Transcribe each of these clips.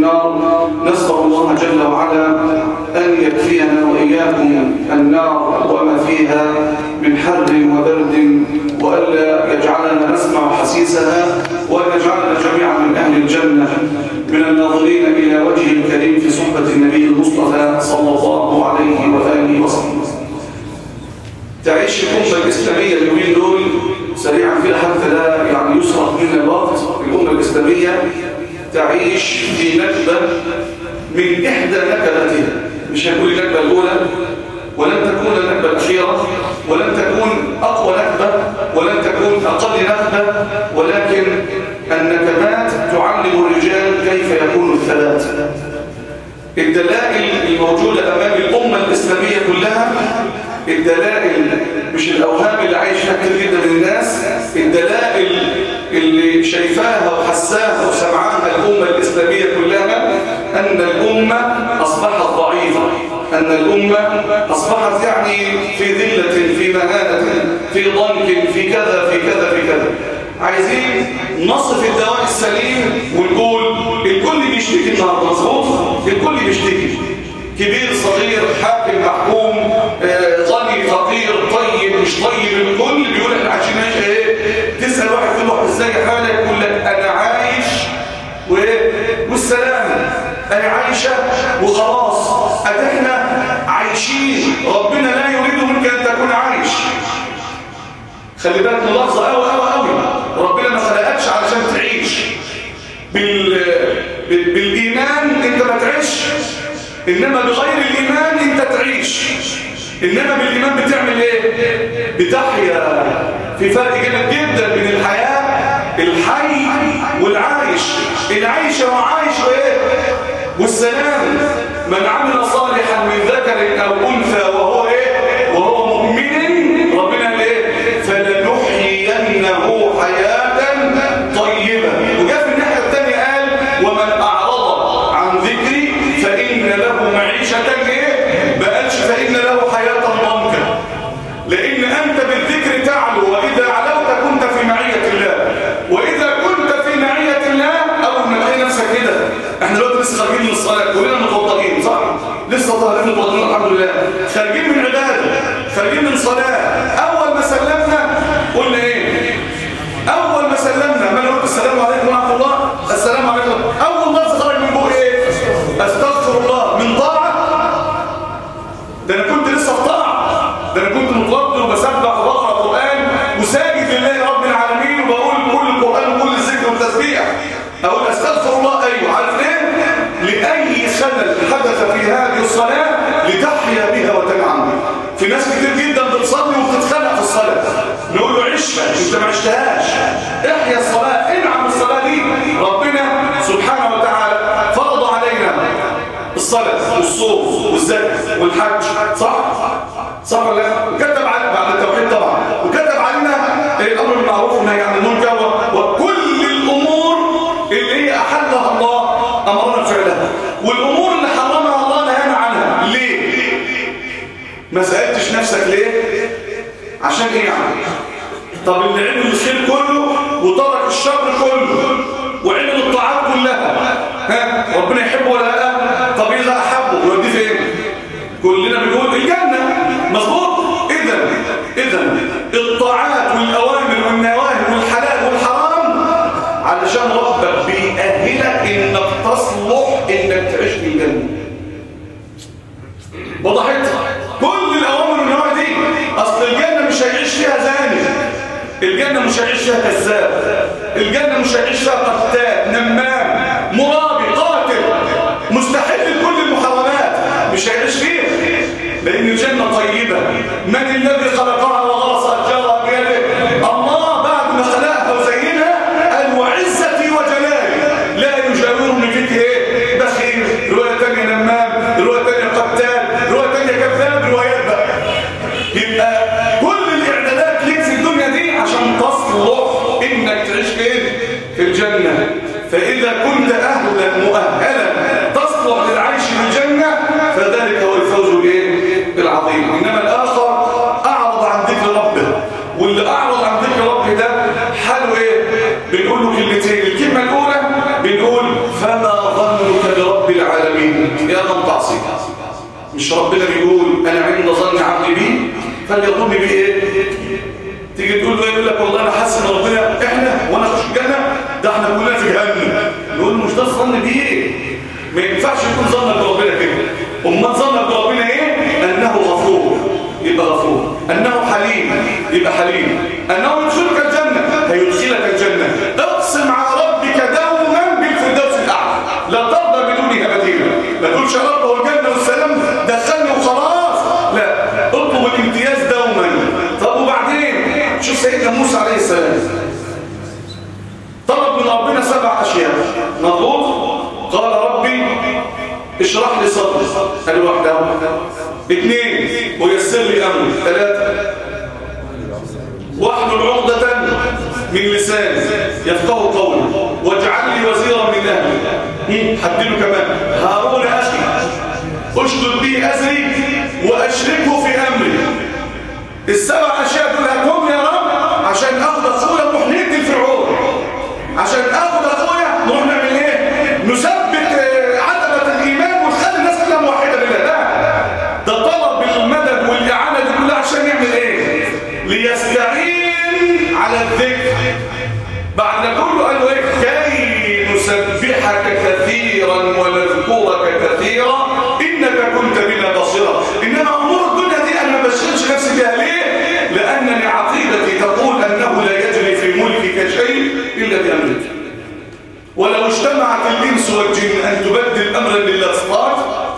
النار نسأل الله جل وعلا أن يكفينا وإياكم النار وما فيها من حر وبرد وألا يجعلنا نسمع حسيسها وأن يجعلنا جميعا من أهل الجنة من الناظرين إلى وجه الكريم في صحبة النبي المصطفى صلى الله عليه وآله وسلم تعيش الأمة الإسلامية اليومين دول سريعا كده حتى لا يعني يسرق منا الوقت الأمة الإسلامية تعيش في نكبة من إحدى نكبتها مش هنقول النكبة الأولى ولن تكون النكبة الأخيرة ولن تكون أقوى نكبة ولن تكون أقل نكبة ولكن النكبات تعلم الرجال كيف يكون الثبات الدلائل الموجودة أمام الأمة الإسلامية كلها الدلائل مش الأوهام اللي عايش فيها كتير جدا من الناس الدلائل اللي شايفاها وحساها وسمعاها الأمة الإسلامية كلها أن الأمة أصبحت ضعيفة أن الأمة أصبحت يعني في ذلة في مهانة في ضنك في كذا في كذا في كذا عايزين نصف الدواء السليم ونقول الكل بيشتكي النهارده مظبوط الكل بيشتكي كبير صغير حاكم محكوم آه، غني فقير طيب مش طيب الكل بيقول احنا عايشين عيشه ايه تسال واحد تقول له ازاي حالك يقول لك انا عايش وايه والسلام انا عايشه وخلاص ادي احنا عايشين ربنا لا يريد منك ان تكون عايش خلي بالك ملاحظه قوي قوي قوي ربنا ما خلقكش علشان تعيش بال... بال... بالايمان انت ما تعيش انما بغير الايمان انت تعيش انما بالايمان بتعمل ايه بتحيا في فرق جامد جدا بين الحياه الحي والعايش العيش هو عايش وايه والسلام من عمل صالحا من ذكر او انثى وهو ايه وهو مؤمن ربنا قال ايه فلنحيينه حياه طيبه وجاء في الناحيه الثانيه قال ومن اعرض عن ذكري فان له معيشه ايه ما قالش فان له حياه ضنكا لان انت بالذكر تعلو واذا علوت كنت في معيه الله واذا كنت في معيه الله اول ما تلاقي نفسك كده احنا دلوقتي لسه خارجين من الصلاه كلنا متوضئين صح لسه طالعين متوضئين الحمد لله خارجين من عباده خارجين من صلاه اول ما سلمنا قلنا ايه اول ما سلمنا ما نقول السلام عليكم ورحمه الله السلام عليكم اول ما خرج من بوق ايه استغفر الله من طاعه ده انا كنت لسه في طاعه ده انا كنت متوضئ وبسبح وبقرا قران وساجد لله رب العالمين وبقول كل القران وكل الذكر والتسبيح اقول استغفر الله ايوه عارف ليه لاي خلل حدث في هذه الصلاه لتحيا بها وتنعم في ناس كتير جدا بتصلي وبتتخلق في الصلاه نقول له عشها انت ما عشتهاش احيا الصلاه انعم الصلاه دي ربنا سبحانه وتعالى فرض علينا الصلاه والصوم والزكاه والحج صح صح ولا لا وكتب على بعد التوحيد طبعا وكتب علينا الامر بالمعروف والنهي عن المنكر و- وكل الامور اللي هي احلها الله امرنا بفعلها والامور اللي حرمها الله نهانا عنها ليه ما سالتش نفسك ليه عشان ايه يعني طب اللي عمل الخير كله وترك الشر كله وعمل الطاعات كلها ها ربنا يحبه ولا لا طب اذا احبه يوديه فين كلنا بنقول الجنه مظبوط اذا اذا الطاعات والاوامر والنواهي والحلال والحرام علشان ربك بيأهلك انك تصلح انك تعيش في الجنه وضحت كل الاوامر والنواهي دي اصل الجنه مش هيعيش فيها زاني الجنه مش هيعيش فيها كذاب الجنه مش هيعيش فيها قتال نمام مرابي قاتل مستحيل لكل المحرمات مش هيعيش فيها لان الجنه طيبه من الذي خلقها وغرس اشجارها بيده الله بعد ما خلقها وزينها قال وعزتي وجلالي لا يجاورني فيك ايه بخيل روايه ثانيه نمام روايه ثانيه قتال روايه ثانيه كذاب روايات بقى يبقى كل الاعدادات ليك في الدنيا دي عشان تصلح انك تعيش فين في الجنه فاذا كنت اهلا مؤهلا تصلح للعيش في الجنه فذلك هو الفوز الايه العظيم انما الاخر اعرض عن يا من تعصي مش ربنا بيقول انا عند ظن عبدي بي فليظن بي ايه تيجي تقول له يقول لك والله انا حاسس ان ربنا احنا وانا اخش الجنه ده احنا كلنا في جهنم نقول مش ده الظن بيه ما ينفعش يكون ظنك بربنا كده امال ظنك بربنا ايه انه غفور يبقى غفور انه حليم يبقى حليم انه يدخلك الجنه هيدخلك الجنه اقسم على ربك دوما بالفردوس الاعلى لا ترضى بدونها بديلا ما تقولش يا رب هو الجنه والسلام دخلني وخلاص لا اطلب الامتياز دوما طب وبعدين شوف سيدنا موسى عليه السلام طلب من ربنا سبع اشياء مضبوط قال ربي اشرح لي صدري ادي واحده اثنين ويسر لي امري ثلاثه واحلل عقده من لساني يفقه قولي واجعل لي وزيرا من اهلي حدده كمان هارون اخي اشدد به ازري واشركه في امري السبع اشياء دول هاتهم يا رب عشان اخد اخويا نروح نقتل فرعون عشان اخد اخويا نروح نعمل ايه نثبت عتبه الايمان ونخلي الناس كلها موحده بالله ده ده طلب المدد والاعانه دي كلها عشان يعمل ايه ليستعين على الذكر بعد ده كله قالوا ايه كي نسبحك كثيرا ونذكرك كثيرا انك كنت بنا بصيرا انما امور الدنيا دي انا ما بشغلش نفسي بها ليه لانني عقيدتي تقول انه لا يجري في ملكك شيء الا بامرك ولو اجتمعت الانس والجن ان تبدل امرا لله استطاعت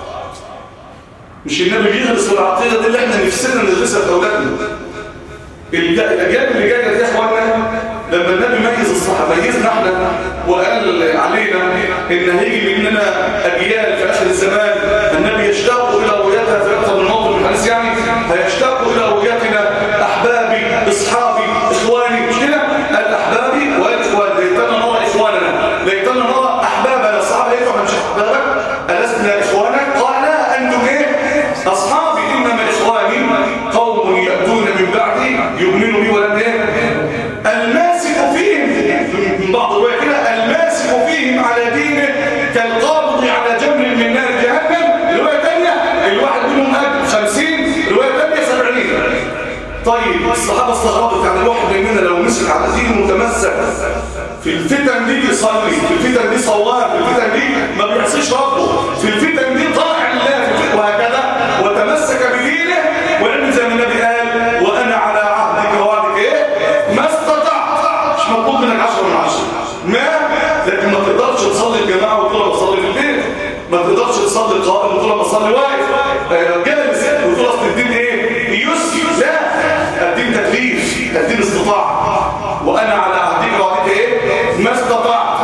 مش النبي بيغرس العقيده دي اللي احنا نفسنا ندرسها في اولادنا الاجيال اللي جايه دي يا اخوانا لما النبي ميز الصحابه ميزنا احنا وقال علينا ان هيجي مننا اجيال في اخر الزمان النبي يشتاق الى رؤيتها في اكثر من موطن من الحديث يعني هيشتاق الى رؤيتنا احبابي اصحابي اخواني مش كده قال احبابي والاخوان ليتنا نرى اخواننا ليتنا نرى احبابنا الصحابه يقولوا احنا مش احبابك ألسنا اخوانك قال لا انتم ايه اصحابي انما اخواني قوم ياتون من بعدي يؤمنوا بي ولم ايه الماسك فيهم من بعض الرواية كده الماسك فيهم على دينه كالقابض على جمر من نار جهنم رواية تانية الواحد منهم أجل خمسين رواية تانية سبعين طيب الصحابة استغربت يعني الواحد مننا لو مسك على دينه متمسك في الفتن دي بيصلي في الفتن دي صواب في الفتن دي ما بيعصيش ربه في الفتن دي طاع الله في الفتن وهكذا وتمسك بدينه وعمل زي ما النبي قال وانا على عهدك ووعدك ايه ما استطعت مش مطلوب منك 10 من 10 ما لكن ما تقدرش تصلي الجماعه وتقول انا بصلي في البيت ما تقدرش تصلي القائم وتقول انا بصلي واقف آه، جالس وتقول اصل الدين ايه يسر لا الدين تكليف الدين استطاعه وانا على عهدك ووعدك ايه ما استطعت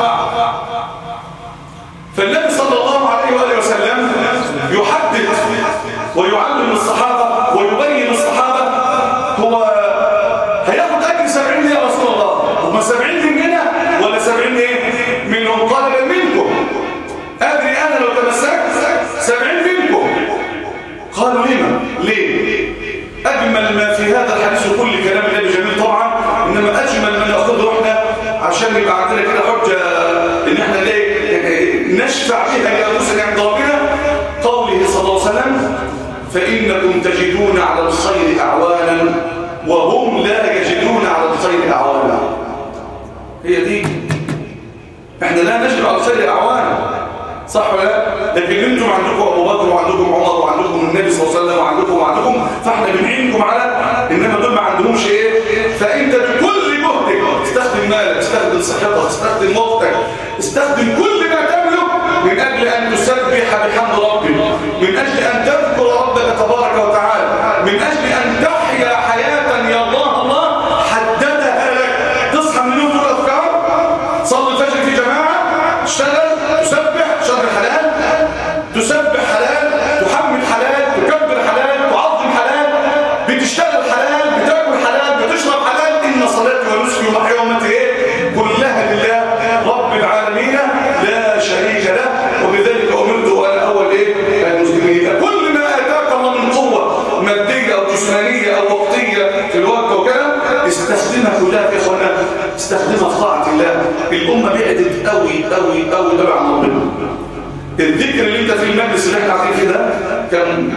فالنبي صلى الله عليه واله وسلم يحدد ويعلم الصحابه ويبين الصحابه هو هياخد اجر 70 يا رسول الله هم 70 مننا ولا 70 ايه منهم قال بل منكم ادري انا لو تمسكت 70 منكم قالوا لما ليه اجمل ما في هذا الحديث وكل كلام النبي جميل طبعا انما اجمل ما ناخذه احنا عشان يبقى عندنا كده حجه ان احنا ليه نشفع بها لانفسنا عند ربنا قوله صلى الله عليه وسلم فانكم تجدون على الخير اعوانا وهم لا يجدون على الخير اعوانا هي دي احنا لا نجد على الخير اعوانا صح ولا لا لكن انتم عندكم ابو بكر وعندكم عمر وعندكم النبي صلى الله عليه وسلم وعندكم وعندكم فاحنا بنعينكم على انما دول ما عندهمش ايه فانت بكل جهدك استخدم مالك استخدم صحتك استخدم وقتك استخدم كل ما تملك من اجل ان تسبح بحمد ربك من اجل ان تذكر ربك تبارك وتعالى من اجل ان تحيا حياه يا الله الله حددها لك تصحى من اليوم تقول اذكار صلي الفجر في جماعه اشتغل تسبح شهر حلال تسبح حلال تحمل حلال تكبر حلال تعظم حلال بتشتغل حلال بتاكل حلال بتشرب حلال ان صلاتي ونسكي ومحيا ومماتي ايه كلها لله رب العالمين لا شريك له وبذلك امرت وانا اول الذكر اللي انت في المجلس اللي احنا قاعدين فيه ده كم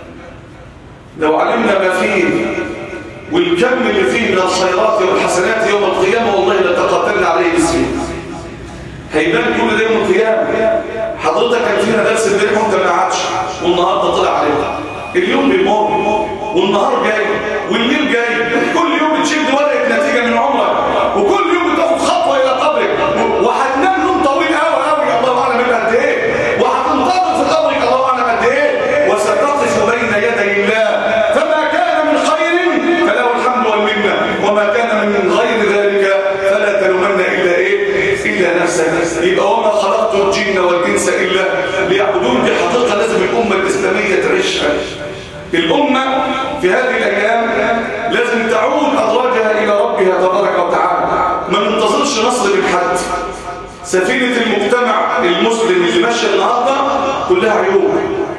لو علمنا ما فيه والكم اللي فيه من الخيرات والحسنات يوم القيامة والله لتقاتلنا عليه باسمه هيبان كل ده يوم القيامة حضرتك كان فينا درس امبارح وانت ما قعدش والنهارده طلع عليك اليوم بيمر والنهار جاي والليل جاي كل يوم بتشد ورقه نتيجه من عمرك وكل يوم بتاخد خطوه الى قبرك وهتنام نوم طويل قوي قوي الله اعلم قد ايه وهتنتظر في قبرك الله اعلم قد ايه وستقف بين يدي الله فما كان من خير فله الحمد والمنه وما كان من غير ذلك فلا تلومن الا ايه الا نفسك يبقى وما خلقت الجن والانس الا ليعبدون دي حقيقه لازم الامه الاسلاميه تعيشها الأمة في هذه الأيام لازم تعود أدراجها إلى ربها تبارك وتعالى ما ننتظرش نصر من حد سفينة المجتمع المسلم اللي ماشية النهاردة كلها عيوب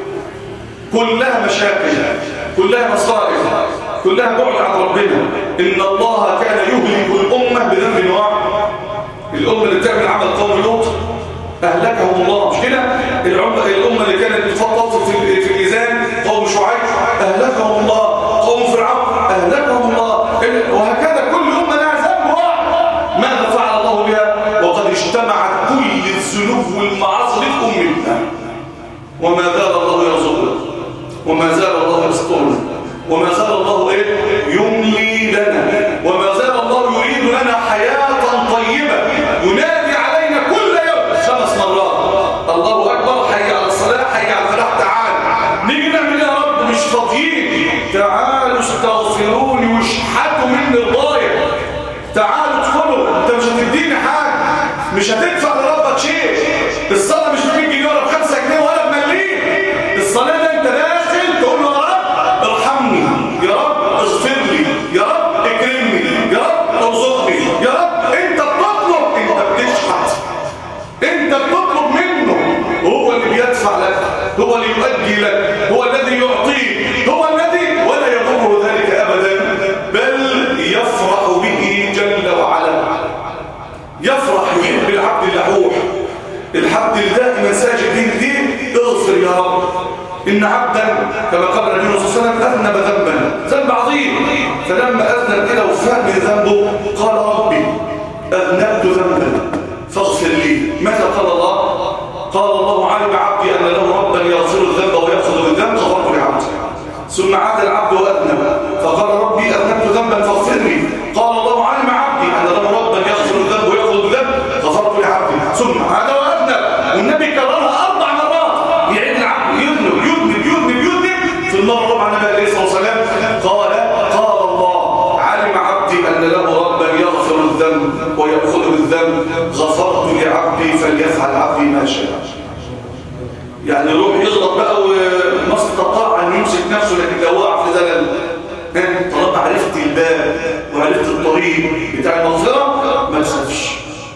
كلها مشاكل كلها مصائب كلها بعد عن ربنا إن الله كان يهلك الأمة بذنب واحد الأمة اللي بتعمل عمل قوم لوط أهلكهم الله مش كده الأمة الأمة اللي كانت بتفضل في في الميزان قوم شعيب أهلكهم الله قوم فرعون أهلكهم الله وهكذا كل أمة لها ذنب واحد ماذا فعل الله بها وقد اجتمعت كل الذنوب والمعاصي لأمتنا وما زال الله يرزقنا وما زال الله يسترنا وما زال الله إيه يملي لنا وما زال الله يريد لنا حياة طيبة ينادي علينا كل يوم خمس مرات الله أكبر حي على الصلاة حي على الفلاح تعال نيجي نعمل يا رب مش فاضيين تعالوا استغفروني واشحتوا مني الغاية تعالوا ادخلوا انت مش هتديني حاجة مش هتدفع لربك شيء الصلاة مش ب 100 جنيه ولا ب 5 جنيه ولا بمليم الصلاة ده انت داخل تقول له يا رب ارحمني يا رب اغفر لي يا رب اكرمني يا رب ارزقني يا رب انت بتطلب انت بتشحت انت بتطلب منه هو اللي بيدفع لك هو اللي يؤدي لك هو الذي يعطيك هو الذي ولا يضره ذلك ابدا بل يفرح به جل وعلا يفرح يحب العبد اللحوح العبد الدائما ساجد دين دين اغفر يا رب إن عبدا كما قال النبي صلى الله عليه وسلم أذنب ذنبا ذنب عظيم فلما أذنب كده وفهم ذنبه قال ربي أذنبت ذنبا فاغفر لي ماذا قال الله قال الله علم عبدي أن له ربا يغفر الذنب ويأخذ بالذنب غفرت لعبدي ثم عاد العبد وأذنب فقال ربي أذنبت ذنبا فاغفر لي قال الله علم عبدي أن له ربا يغفر الذنب ويأخذ بالذنب غفرت لعبدي ثم عاد وأذنب والنبي كررها أربع مرات يعيد العبد يذنب يذنب يذنب يذنب في المرة الرابعة النبي عليه الصلاة والسلام قال قال الله علم عبدي أن له ربا يغفر الذنب ويأخذ بالذنب غفرت لعبدي فليفعل عبدي ما شاء يعني يروح يغلط بقى وما استطاع ان يمسك نفسه لكن لو وقع في زلل طالما عرفت الباب وعرفت الطريق بتاع المغفره ما تخافش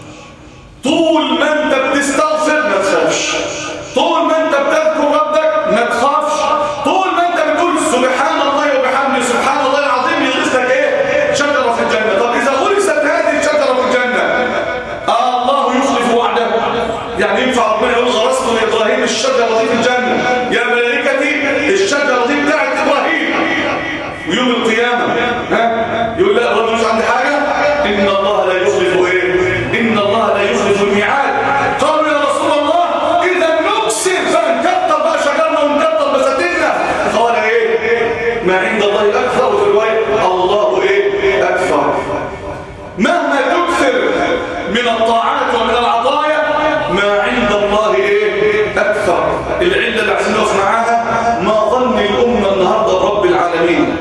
طول ما انت بتستغفر ما تخافش طول ما انت بتذكر ربك ما تخافش طول ما انت بتقول سبحان الله وبحمده سبحان الله العظيم يغيثك ايه شجره في الجنه طب اذا غرست هذه الشجره في الجنه آه الله يخلف وعده يعني ينفع ربنا يقول غرست لابراهيم الشجره دي في الجنه يا ملائكتي الشجره دي بتاعت ابراهيم ويوم القيامه ها يقول لا الرجل مش عندي حاجه ان الله لا يخلف ايه ان الله لا يخلف الميعاد قالوا يا رسول الله اذا نكسر فنكتر بقى شجرنا ونكتر بساتيننا قال ايه ما عند الله اكثر في الروايه الله ايه اكثر مهما تكثر من الطاعات ومن العطايا ما عند الله ايه اكثر العله اللي عايزين نقف معاها ما ظن الامه النهارده برب العالمين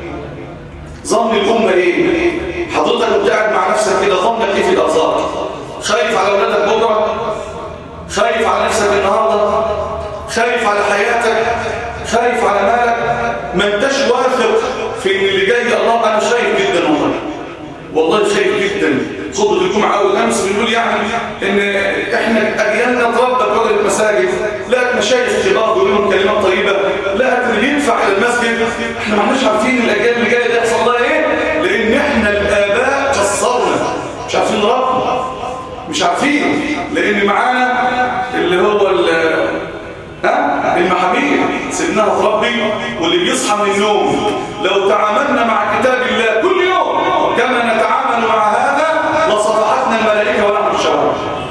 ظن الامه ايه حضرتك كنت قاعد مع نفسك كده ظنك ايه في الارزاق خايف على اولادك بكره خايف على نفسك النهارده خايف على حياتك خايف على مالك ما انتش واثق في ان اللي جاي الله انا شايف جدا والله والله خايف جدا خطبه الجمعه اول امس بنقول يعني ان احنا اجيالنا تربت وجه المساجد لا مشايخ كبار بيقولوا لهم كلمات طيبه لا اللي بيدفع الى المسجد احنا ما احناش عارفين الاجيال اللي جايه دي يحصل لها ايه لان احنا الاباء قصرنا مش عارفين ربنا مش عارفين لان معانا اللي هو المحامير سيبناها تربي واللي بيصحى من النوم لو تعاملنا مع كتاب الله كل يوم كما نتعامل مع هذا لصفحتنا الملائكة ونحن في الشوارع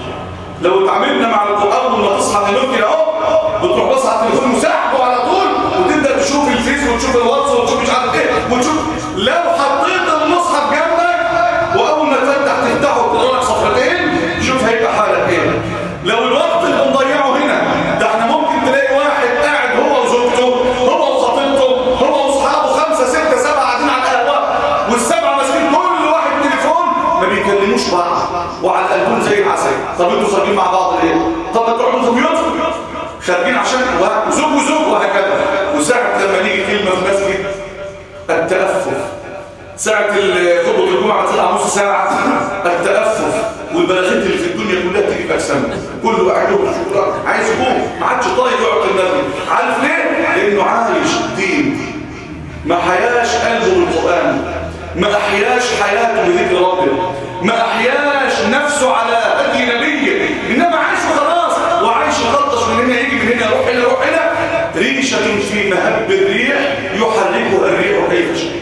لو تعاملنا مع القرآن لما تصحى من النوم كده اهو بتروح بص على التليفون مساحبه على طول وتبدا تشوف الفيس وتشوف الواتس وتشوف مش عارف ايه وتشوف لو حطيت المصحف جنبك واول ما تفتح تفتحه وتقرا لك صفحتين شوف هيبقى حالك ايه لو الوقت اللي مضيعه هنا ده احنا ممكن تلاقي واحد قاعد هو وزوجته هو وخطيبته هو واصحابه خمسه سته سبعه قاعدين على القهوه والسبعه ماسكين كل واحد تليفون ما بيكلموش بعض وعلى قلبهم زي العسل طب انتوا خارجين مع بعض ليه؟ طب ما تقعدوا في بيوتكم خارجين عشان وزوج وزوج وهكذا وساعة لما نيجي كلمة في مسجد التأفف ساعة خطبة الجمعة تطلع نص ساعة التأفف والبلاغات اللي في الدنيا كلها بتيجي في أجسامنا كله قاعد يقول عايز يقوم ما عادش طايق يقعد في المسجد عارف ليه؟ لأنه عايش الدين ما حياش قلبه بالقرآن ما أحياش حياته بذكر ربه ما أحياش نفسه على هدي نبيه إنما عايش وخلاص وعايش يخطش من هنا يجي من هنا يروح هنا يروح هنا ريشة في مهب الريح يحركها الريح كيف شاء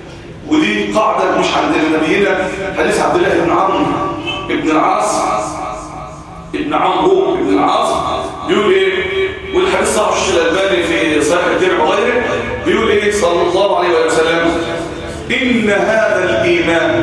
ودي قاعدة مش عند نبينا حديث عبد الله بن عمرو بن العاص ابن عمرو بن العاص بيقول ايه والحديث صاحب الشيخ الألباني في صحيح الجامع وغيره بيقول ايه صلى الله عليه وسلم إن هذا الإيمان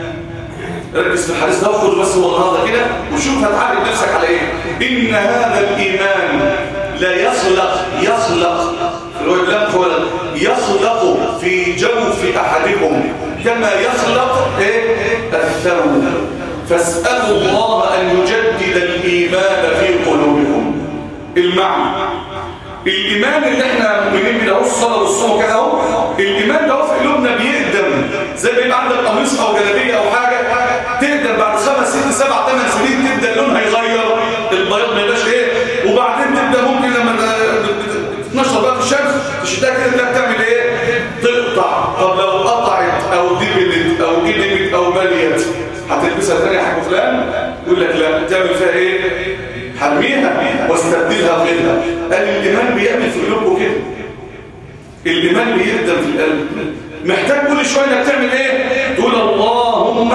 ركز في الحديث ده وخد بس هو النهارده كده وشوف هتعالج نفسك على ايه ان هذا الايمان لا يخلق يخلق الوجلان هو يخلق في جوف احدكم كما يخلق ايه الثوب فاسالوا الله ان يجدد الايمان في قلوبكم المعنى الايمان اللي احنا مؤمنين بيه اهو الصلاه والصوم كده اهو الايمان ده في قلوبنا بيقدم زي ما يبقى عندك قميص او جلابيه او حاجه تقدر بعد خمس ست سبع ثمان سنين تبدا لونها يغير البياض ما يبقاش ايه وبعدين تبدا ممكن لما تتنشر بقى في الشمس تشدها كده تلاقيها بتعمل ايه تقطع طب لو قطعت او دبلت او قلبت او بليت هتلبسها تاني يا حاج فلان يقول لك لا تعمل فيها ايه حرميها واستبدلها غيرها قال الايمان بيعمل في قلوبه كده الايمان بيقدم في القلب محتاج كل شويه انك تعمل ايه تقول اللهم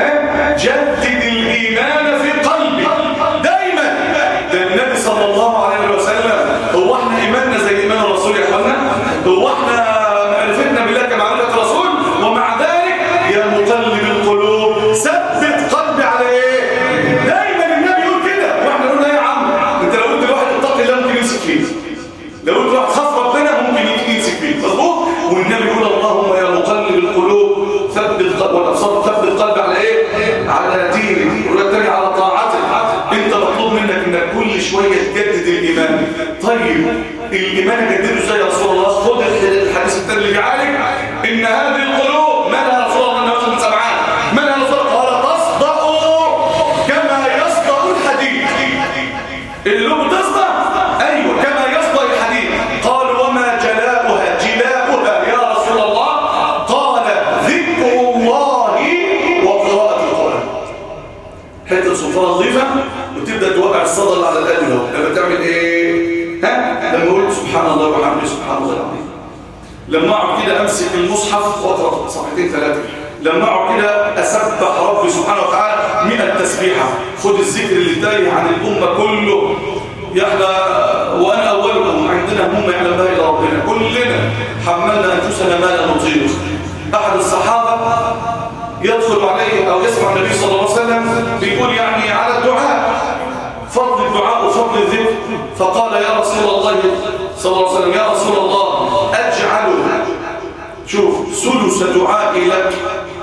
جدد الايمان في قلبي دايما ده النبي صلى الله عليه وسلم هو احنا ايماننا زي ايمان الرسول يا اخوانا هو احنا معرفتنا بالله كمعرفه الرسول ومع ذلك يا مقلب القلوب ثبت قلبي على ايه دايما النبي يقول كده واحنا نقول ايه يا عم انت لو قلت لواحد اتق الله ممكن يمسك فيه لو قلت لواحد خاف ربنا ممكن يجي يمسك فيه مظبوط والنبي يقول اللهم يا مقلب القلوب ثبت قلب والابصار ثبت قلبي على ايه على دينك والتاني على طاعتك انت مطلوب منك انك كل شويه تجدد الايمان طيب الايمان اجدده ازاي يا رسول الله خد الحديث الثاني اللي بيعالج ان هذه القلوب ما لها رسول الله انه من سبعان ما لها رسول الله قال تصدأ كما يصدأ الحديد القلوب تصدأ ايوه كما يصدأ الحديد قال وما جلاؤها جلاؤها يا رسول الله قال ذكر الله وقراءة القرآن حته سلطان نظيفه وتبدا توقع الصدى اللي على القلب ده لما تعمل ايه ها لما اقول سبحان الله وبحمده سبحان الله العظيم لما اقعد كده امسك المصحف واقرا صفحتين ثلاثه لما اقعد كده اسبح ربي سبحانه وتعالى 100 تسبيحه خد الذكر اللي تايه عن الامه كله يا احنا وانا اولكم عندنا هم يعلم بها الى ربنا كلنا حملنا انفسنا ما لا نطيق احد الصحابه يدخل عليه او يسمع النبي صلى الله عليه وسلم بيقول يعني على الدعاء فضل الدعاء وفضل الذكر فقال يا رسول الله صلى الله عليه وسلم يا رسول الله اجعل شوف ثلث دعائي لك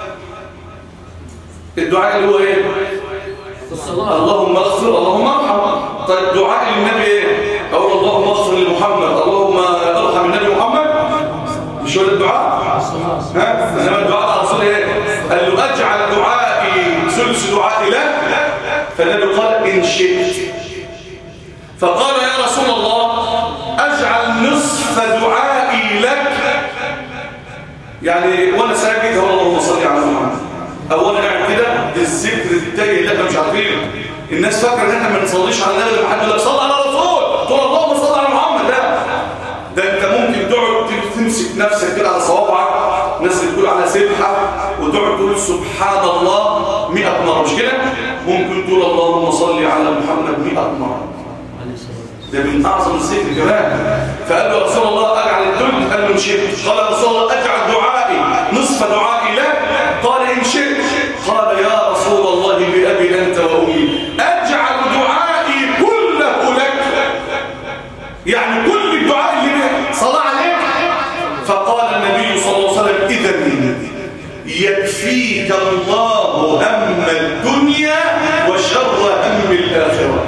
الدعاء اللي هو ايه اللهم اغفر اللهم ارحم طيب دعاء للنبي ايه اقول اللهم اغفر لمحمد اللهم ارحم النبي محمد مش هو ده الدعاء ها انما الدعاء على الرسول ايه قال له اجعل دعائي ثلث دعائي لك فالنبي قال ان شئت فقال يا رسول الله اجعل نصف دعائي لك يعني وانا ساجد هو اللهم صل على محمد او انا قاعد كده الذكر التاني اللي احنا مش عارفينه الناس فاكره ان احنا ما نصليش على النبي لما حد يقول لك صل على الرسول تقول اللهم صل على محمد لا تمسك نفسك كده على صوابعك الناس اللي تقول على سبحه وتقعد تقول سبحان الله 100 مره مش كده ممكن تقول اللهم صل على محمد 100 مره ده من اعظم الذكر كمان فقال له يا رسول الله اجعل الدل قال له ان شئت قال يا رسول الله اجعل دعائي نصف دعائي لك قال ان شئت قال يا رسول الله بابي انت وامي اجعل دعائي كله لك يعني كل الدعاء اللي صلى عليك فقال النبي صلى الله عليه وسلم اذا يكفيك الله هم الدنيا وشر هم الاخره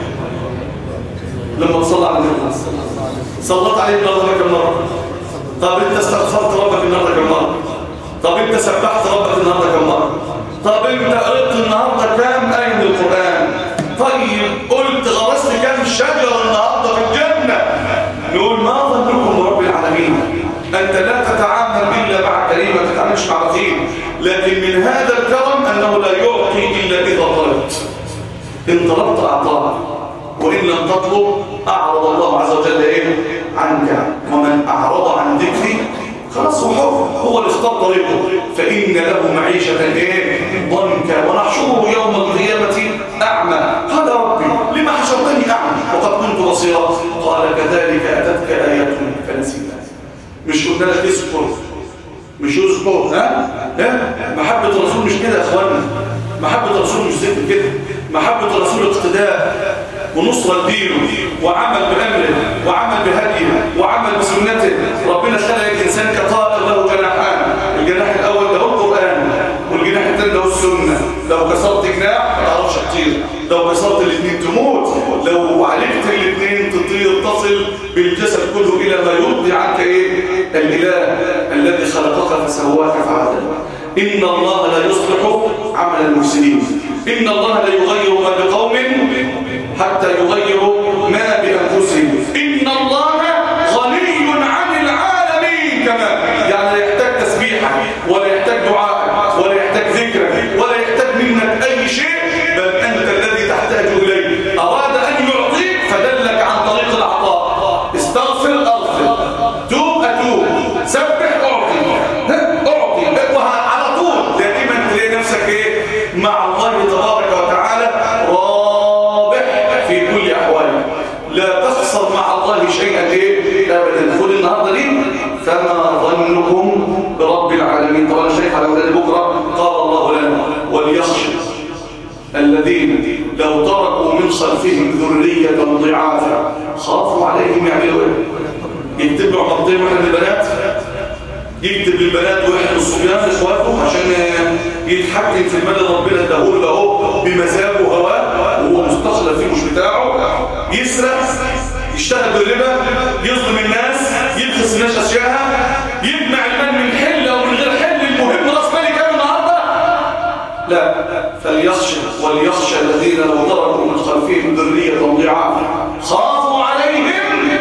لما تصلى على النبي صلت عليه النهارده كم مره طب انت استغفرت ربك النهارده كم مره طب انت سبحت ربك النهارده كم مره طب انت قرأت النهارده كام ايه من القران طيب قلت غرست كام شجره النهارده في الجنه نقول ما ظنكم برب العالمين انت لا تتعامل الا مع كريم ما تتعاملش مع رقيب لكن من هذا الكرم انه لا يعطي الا اذا طلبت ان طلبت اعطاك وإن لم تطلب أعرض الله عز وجل إيه عنك ومن أعرض عن ذكري خلاص هو حر هو اللي اختار طريقه فإن له معيشة إيه ضنكا ونحشره يوم القيامة أعمى قال ربي لما حشرتني أعمى وقد كنت بصيرا قال كذلك أتتك آياتنا فنسيتها مش قلنا لك اذكر مش يذكر ها ها محبة الرسول مش كده يا اخوانا محبة الرسول مش ذكر كده محبة الرسول اقتداء ونصرة دينه وعمل بأمره وعمل بهديه وعمل بسنته ربنا خلق الإنسان كطائر له جناحان الجناح الأول له القرآن والجناح الثاني له السنة لو كسرت جناح ما تعرفش تطير لو كسرت الاثنين تموت لو علقت الاثنين تطير تصل بالجسد كله إلى ما يرضي عنك إيه الإله الذي خلقك فسواك فعدل إن الله لا يصلح عمل المفسدين إن الله لا يغير ما بقوم حتى يغيروا ما بأنفسهم إن الله غني عن العالمين كما يعني لا يحتاج تسبيحا ولا يحتاج دعاء ولا يحتاج ذكرا ولا يحتاج منك أي شيء بل أنت الذي تحتاج إليه أراد أن يعطيك فدلك عن طريق العطاء استغفر أغفر توب أتوب سبح أعطي أعطي على طول دائما تلاقي نفسك إيه مع الله تبارك وتعالى رابح في كل أحوالك لا تخسر مع الله شيئا إيه أبدا خذ النهاردة دي فما ظنكم برب العالمين طبعا الشيخ على أولاد بكرة قال الله لنا وليخشى الذين لو تركوا من خلفهم ذرية ضعافا خافوا عليهم يعملوا ايه يتبعوا مقدمة من البنات يكتب للبنات واحد الصبيان اخواته عشان يتحكم في المال اللي ربنا اداهوله ده اهو بمزاجه وهواه وهو مستخلف فيه مش بتاعه يسرق يشتغل بالربا يظلم الناس يبخس الناس اشياءها يجمع المال من حل او من غير حل المهم راس مالي كام النهارده لا فليخشى وليخشى الذين لو تركوا من خلفهم ذريه ضعافا خافوا عليهم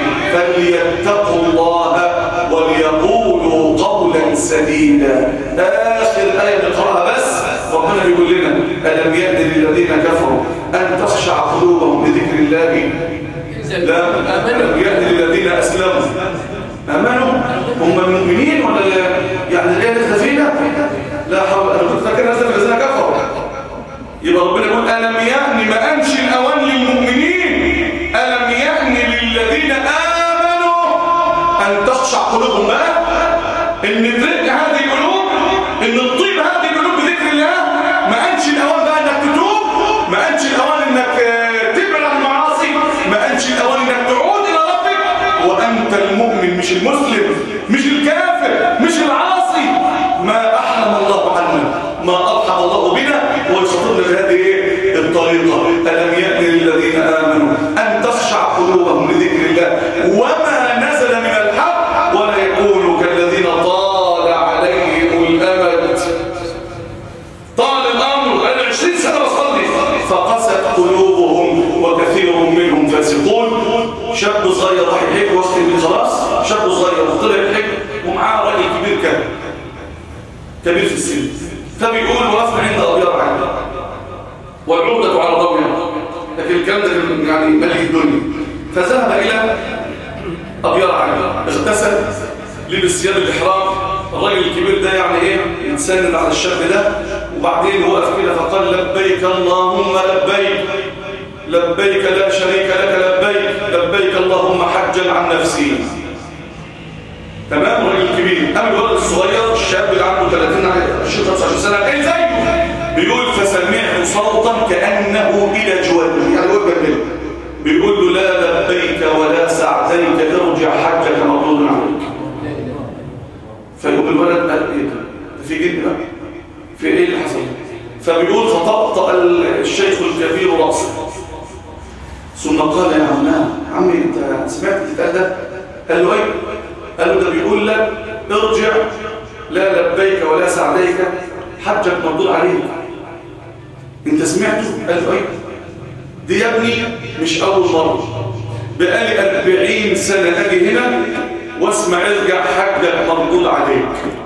فليتقوا الله وليقولوا قولا سديدا آخر آية نقرأها بس ربنا بيقول لنا ألم يأن للذين كفروا أن تخشع قلوبهم لذكر الله لا ألم يأن للذين أسلموا أمنوا هم المؤمنين ولا لا يعني الآية نزل فينا لا حول أنا كنت فاكر نزل الذين كفروا يبقى ربنا يقول ألم يأن ما أمشي الأوان للمؤمنين ألم يأن للذين آمنوا أن تخشع قلوبهم بقى إن ترق هذه القلوب إن تطيب هذه القلوب بذكر الله ما أنش الأوان بقى إنك تتوب ما أنش الأوان إنك تبعد عن المعاصي ما أنش الأوان إنك تعود إلى ربك وأنت المؤمن مش المسلم مش الكافر مش العاصي ما أحرم الله عنا ما أرحم الله بنا ويشطرنا بهذه الطريقة ألم يأن للذين آمنوا أن تخشع قلوبهم لذكر الله وما نزل من الحق ولا يكونوا كالذين طال عليهم الأمد طال الأمر أنا عشرين سنة بصلي فقست قلوبهم وكثير منهم فاسقون شاب صغير راح يحج وقت من خلاص شاب صغير طلع يحج ومعاه راجل كبير كان كبير في السن فبيقول وقفنا عند أبيار عين والعقدة على ضوئها لكن الكلام ده كان يعني ملك الدنيا فذهب إلى أبيار عين اغتسل لبس ثياب الاحرام الراجل الكبير ده يعني ايه يتسند على الشاب ده وبعدين وقف كده فقال لبيك اللهم لبيك لبيك لا شريك لك لبيك لبيك اللهم حجا عن نفسي تمام الراجل الكبير اما الولد الصغير الشاب اللي عنده 30 20 25 سنه ايه زيه بيقول فسمعت صوتا كانه الى جوال يعني هو بيقول بيقول له لا لبيك ولا سعديك ارجع حجك مردود عليك فيقول الولد قال ايه ده في جد بقى في ايه اللي حصل فبيقول فطقطق الشيخ الكبير راسه ثم قال يا عمنا عمي انت سمعت الكتاب ده قال له ايه قال له ده بيقول لك ارجع لا لبيك ولا سعديك حجك مردود عليك انت سمعته قال له ايه دي يا ابني مش اول مره بقالي 40 سنه اجي هنا واسمع ارجع حجك مردود عليك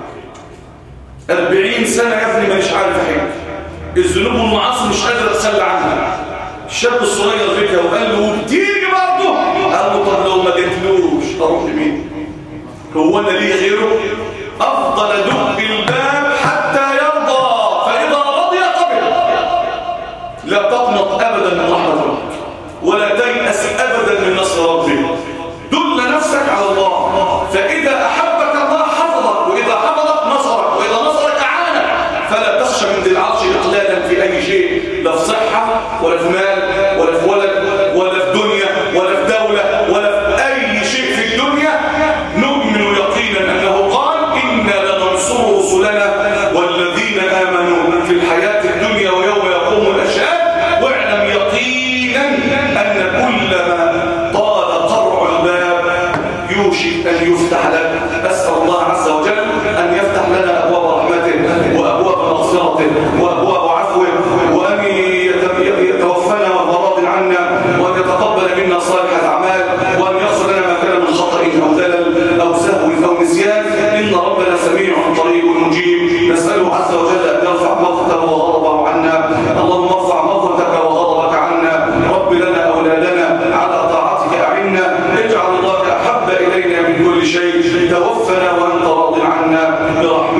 40 سنه يا ابني مانيش عارف حاجه الذنوب والمعاصي مش قادر اتخلى عنها الشاب الصغير بكى وقال له تيجي برضه قال له طب لو ما جتلوش اروح لمين هو انا ليه غيره افضل دق الباب حتى يرضى فاذا رضي قبل لا تقنط ابدا من رحمه ربك ولا تيأس ابدا من نصر ربك دل نفسك على الله فاذا احبك الله حفظك واذا حفظك نصرك واذا نصرك اعانك فلا تخشى من ذي العرش اقلالا في اي شيء لا في صحه ولا في مال ولا في ولد ولا في دنيا ولا في دوله ولا في اي شيء في الدنيا نؤمن يقينا انه قال انا لننصر رسلنا والذين امنوا في الحياه الدنيا ويوم يقوم الاشهاد واعلم يقينا ان كلما طال قرع الباب يوشك ان يفتح لك اسال الله عز وجل ان يفتح لنا ابواب رحمته وابواب مغفرته وابواب عفوه وان يتوفانا وهو راض عنا وان يتقبل منا صالح الاعمال وان يغفر لنا ما كان من خطا او دلل او سهو او نسيان ان ربنا سميع قريب مجيب نساله عز وجل ان يرفع مغفرته وغضبه عنا اللهم ارفع مغفرتك وغضبك عنا رب لنا اولادنا على طاعتك اعنا اجعل الله احب الينا من كل شيء توفنا وانت راض عنا برحمتك